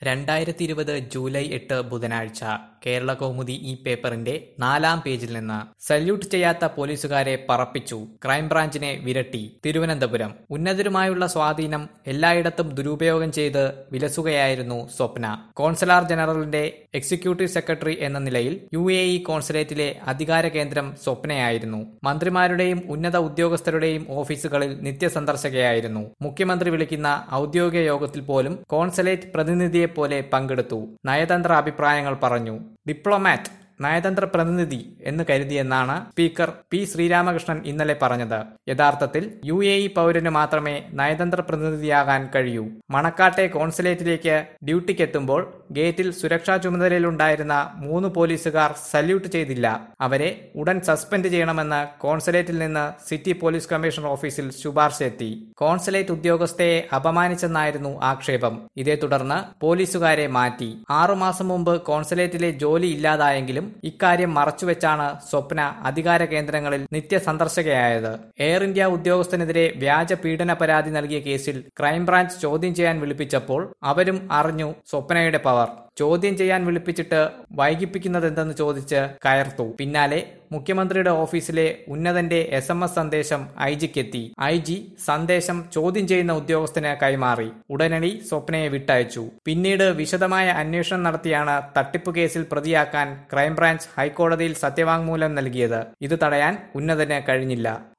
രണ്ടായിരത്തി ഇരുപത് ജൂലൈ എട്ട് ബുധനാഴ്ച കേരള കൗമുദി ഈ പേപ്പറിന്റെ നാലാം പേജിൽ നിന്ന് സല്യൂട്ട് ചെയ്യാത്ത പോലീസുകാരെ പറപ്പിച്ചു ക്രൈംബ്രാഞ്ചിനെ വിരട്ടി തിരുവനന്തപുരം ഉന്നതരുമായുള്ള സ്വാധീനം എല്ലായിടത്തും ദുരുപയോഗം ചെയ്ത് വിലസുകയായിരുന്നു സ്വപ്ന കോൺസലാർ ജനറലിന്റെ എക്സിക്യൂട്ടീവ് സെക്രട്ടറി എന്ന നിലയിൽ യു എ ഇ കോൺസുലേറ്റിലെ അധികാര കേന്ദ്രം സ്വപ്നയായിരുന്നു മന്ത്രിമാരുടെയും ഉന്നത ഉദ്യോഗസ്ഥരുടെയും ഓഫീസുകളിൽ നിത്യസന്ദർശകയായിരുന്നു മുഖ്യമന്ത്രി വിളിക്കുന്ന ഔദ്യോഗിക യോഗത്തിൽ പോലും കോൺസുലേറ്റ് പ്രതിനിധിയെ പോലെ പങ്കെടുത്തു നയതന്ത്ര അഭിപ്രായങ്ങൾ പറഞ്ഞു ഡിപ്ലോമാറ്റ് നയതന്ത്ര പ്രതിനിധി എന്ന് കരുതിയെന്നാണ് സ്പീക്കർ പി ശ്രീരാമകൃഷ്ണൻ ഇന്നലെ പറഞ്ഞത് യഥാർത്ഥത്തിൽ യു എ ഇ പൗരന് മാത്രമേ നയതന്ത്ര പ്രതിനിധിയാകാൻ കഴിയൂ മണക്കാട്ടെ കോൺസുലേറ്റിലേക്ക് ഡ്യൂട്ടിക്കെത്തുമ്പോൾ ഗേറ്റിൽ സുരക്ഷാ ചുമതലയിലുണ്ടായിരുന്ന മൂന്ന് പോലീസുകാർ സല്യൂട്ട് ചെയ്തില്ല അവരെ ഉടൻ സസ്പെൻഡ് ചെയ്യണമെന്ന് കോൺസുലേറ്റിൽ നിന്ന് സിറ്റി പോലീസ് കമ്മീഷണർ ഓഫീസിൽ ശുപാർശ എത്തി കോൺസുലേറ്റ് ഉദ്യോഗസ്ഥയെ അപമാനിച്ചെന്നായിരുന്നു ആക്ഷേപം ഇതേ തുടർന്ന് പോലീസുകാരെ മാറ്റി ആറുമാസം മുമ്പ് കോൺസുലേറ്റിലെ ജോലി ഇല്ലാതായെങ്കിലും ഇക്കാര്യം മറച്ചുവെച്ചാണ് സ്വപ്ന അധികാര കേന്ദ്രങ്ങളിൽ നിത്യസന്ദർശകയായത് എയർ ഇന്ത്യ ഉദ്യോഗസ്ഥനെതിരെ വ്യാജ പീഡന പരാതി നൽകിയ കേസിൽ ക്രൈംബ്രാഞ്ച് ചോദ്യം ചെയ്യാൻ വിളിപ്പിച്ചപ്പോൾ അവരും അറിഞ്ഞു സ്വപ്നയുടെ പവർ ചോദ്യം ചെയ്യാൻ വിളിപ്പിച്ചിട്ട് വൈകിപ്പിക്കുന്നതെന്തെന്ന് ചോദിച്ച് കയർത്തു പിന്നാലെ മുഖ്യമന്ത്രിയുടെ ഓഫീസിലെ ഉന്നതന്റെ എസ് എം എസ് സന്ദേശം ഐ ജിക്കെത്തി ഐ ജി സന്ദേശം ചോദ്യം ചെയ്യുന്ന ഉദ്യോഗസ്ഥന് കൈമാറി ഉടനടി സ്വപ്നയെ വിട്ടയച്ചു പിന്നീട് വിശദമായ അന്വേഷണം നടത്തിയാണ് തട്ടിപ്പ് കേസിൽ പ്രതിയാക്കാൻ ക്രൈംബ്രാഞ്ച് ഹൈക്കോടതിയിൽ സത്യവാങ്മൂലം നൽകിയത് ഇത് തടയാൻ ഉന്നതന് കഴിഞ്ഞില്ല